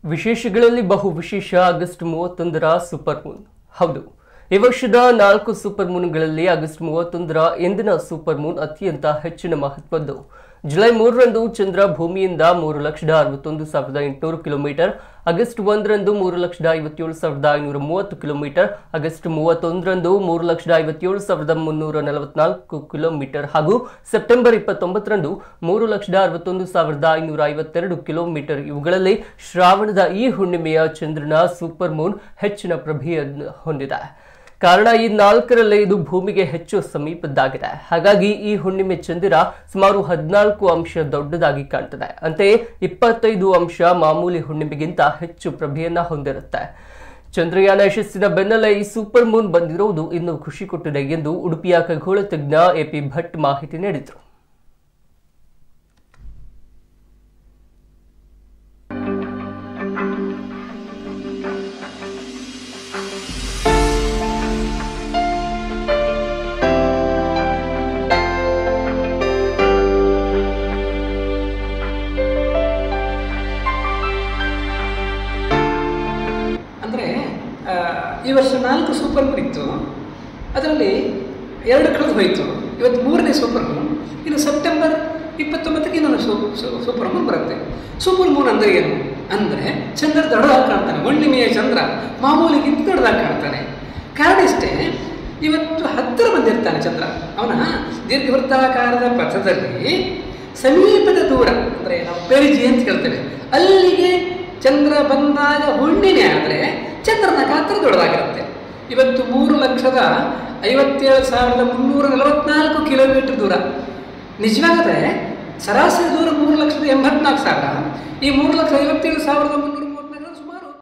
ವಿಶೇಷಗಳಲ್ಲಿ ಬಹು ವಿಶೇಷ August ಮೂವತ್ತೊಂದರ super Moon ಹೌದು ಈ ವರ್ಷದ ನಾಲ್ಕು ಸೂಪರ್ ಮೂನ್ಗಳಲ್ಲಿ ಆಗಸ್ಟ್ ಮೂವತ್ತೊಂದರ ಎಂದಿನ ಸೂಪರ್ ಮೂನ್ ಅತ್ಯಂತ ಹೆಚ್ಚಿನ ಮಹತ್ವದ್ದು ಜುಲೈ ಮೂರರಂದು ಚಂದ್ರ ಭೂಮಿಯಿಂದ ಮೂರು ಲಕ್ಷದ ಅರವತ್ತೊಂದು ಸಾವಿರದ ಎಂಟುನೂರು ಕಿಲೋಮೀಟರ್ ಆಗಸ್ಟ್ ಒಂದರಂದು ಮೂರು ಲಕ್ಷದ ಐವತ್ತೇಳು ಸಾವಿರದ ಐನೂರ ಮೂವತ್ತು ಕಿಲೋಮೀಟರ್ ಆಗಸ್ಟ್ ಮೂವತ್ತೊಂದರಂದು ಮೂರು ಲಕ್ಷದ ಐವತ್ತೇಳು ಸಾವಿರದ ಮುನ್ನೂರ ನಲವತ್ನಾಲ್ಕು ಕಿಲೋಮೀಟರ್ ಹಾಗೂ ಸೆಪ್ಟೆಂಬರ್ ಇಪ್ಪತ್ತೊಂಬತ್ತರಂದು ಮೂರು ಲಕ್ಷದ ಅರವತ್ತೊಂದು ಸಾವಿರದ ಐನೂರ ಐವತ್ತೆರಡು ಕಿಲೋಮೀಟರ್ ಇವುಗಳಲ್ಲಿ ಶ್ರಾವಣದ ಈ ಹುಣ್ಣಿಮೆಯ ಚಂದ್ರನ ಸೂಪರ್ ಮೂನ್ ಹೆಚ್ಚಿನ ಪ್ರಭೆಯನ್ನು ಹೊಂದಿದೆ ಕಾರಣ ಈ ನಾಲ್ಕರಲ್ಲೇ ಇದು ಭೂಮಿಗೆ ಹೆಚ್ಚು ಸಮೀಪದ್ದಾಗಿದೆ ಹಾಗಾಗಿ ಈ ಹುಣ್ಣಿಮೆ ಚಂದಿರ ಸುಮಾರು ಹದಿನಾಲ್ಕು ಅಂಶ ದೊಡ್ಡದಾಗಿ ಕಾಣ್ತದೆ ಅಂತೆಯೇ ಇಪ್ಪತ್ತೈದು ಅಂಶ ಮಾಮೂಲಿ ಹುಣ್ಣಿಮೆಗಿಂತ ಹೆಚ್ಚು ಪ್ರಭೆಯನ್ನ ಹೊಂದಿರುತ್ತೆ ಚಂದ್ರಯಾನ ಯಶಸ್ಸಿನ ಬೆನ್ನಲ್ಲೇ ಈ ಸೂಪರ್ ಮೂನ್ ಬಂದಿರುವುದು ಇನ್ನೂ ಖುಷಿ ಕೊಟ್ಟಿದೆ ಎಂದು ಉಡುಪಿಯ ಖಗೋಳ ತಜ್ಞ ಎಪಿ ಭಟ್ ಮಾಹಿತಿ ನೀಡಿದರು ಅಂದರೆ ಈ ವರ್ಷ ನಾಲ್ಕು ಸೂಪರ್ ಮೂನ್ ಇತ್ತು ಅದರಲ್ಲಿ ಎರಡು ಕಳೆದು ಹೋಯಿತು ಇವತ್ತು ಮೂರನೇ ಸೂಪರ್ ಮೂನ್ ಇನ್ನು ಸೆಪ್ಟೆಂಬರ್ ಇಪ್ಪತ್ತೊಂಬತ್ತಕ್ಕೆ ಇನ್ನೊಂದು ಸೂ ಸೂ- ಸೂಪರ್ ಮೂನ್ ಬರುತ್ತೆ ಸೂಪರ್ ಮೂನ್ ಅಂದರೆ ಏನು ಅಂದರೆ ಚಂದ್ರ ದೊಡ್ಡದಾಗಿ ಕಾಣ್ತಾನೆ ಹುಣ್ಣಿಮೆಯ ಚಂದ್ರ ಮಾಮೂಲಿಗಿಂತ ದೊಡ್ಡದಾಗಿ ಕಾಣ್ತಾನೆ ಕಾರಣ ಇಷ್ಟೇ ಇವತ್ತು ಹತ್ತಿರ ಬಂದಿರ್ತಾನೆ ಚಂದ್ರ ಅವನ ದೀರ್ಘವೃತ್ತಾಕಾರದ ಪಥದಲ್ಲಿ ಸಮೀಪದ ದೂರ ಅಂದರೆ ನಾವು ಪೆರಿಜಿ ಅಂತ ಹೇಳ್ತೇವೆ ಅಲ್ಲಿಗೆ ಚಂದ್ರ ಬಂದಾಗ ಹುಣ್ಣಿಮೆ ಆದರೆ ಚಂದ್ರನ ಗಾತ್ರ ದೊಡ್ಡದಾಗಿರುತ್ತೆ ಇವತ್ತು ಮೂರು ಲಕ್ಷದ ಐವತ್ತೇಳು ಸಾವಿರದ ಮುನ್ನೂರ ನಲವತ್ನಾಲ್ಕು ಕಿಲೋಮೀಟರ್ ದೂರ ನಿಜವಾಗದೆ ಸರಾಸರಿ ದೂರ ಮೂರು ಲಕ್ಷದ ಎಂಬತ್ನಾಲ್ಕು ಸಾವಿರ ಈ ಮೂರು ಲಕ್ಷದ ಐವತ್ತೇಳು ಸಾವಿರದ ಮುನ್ನೂರ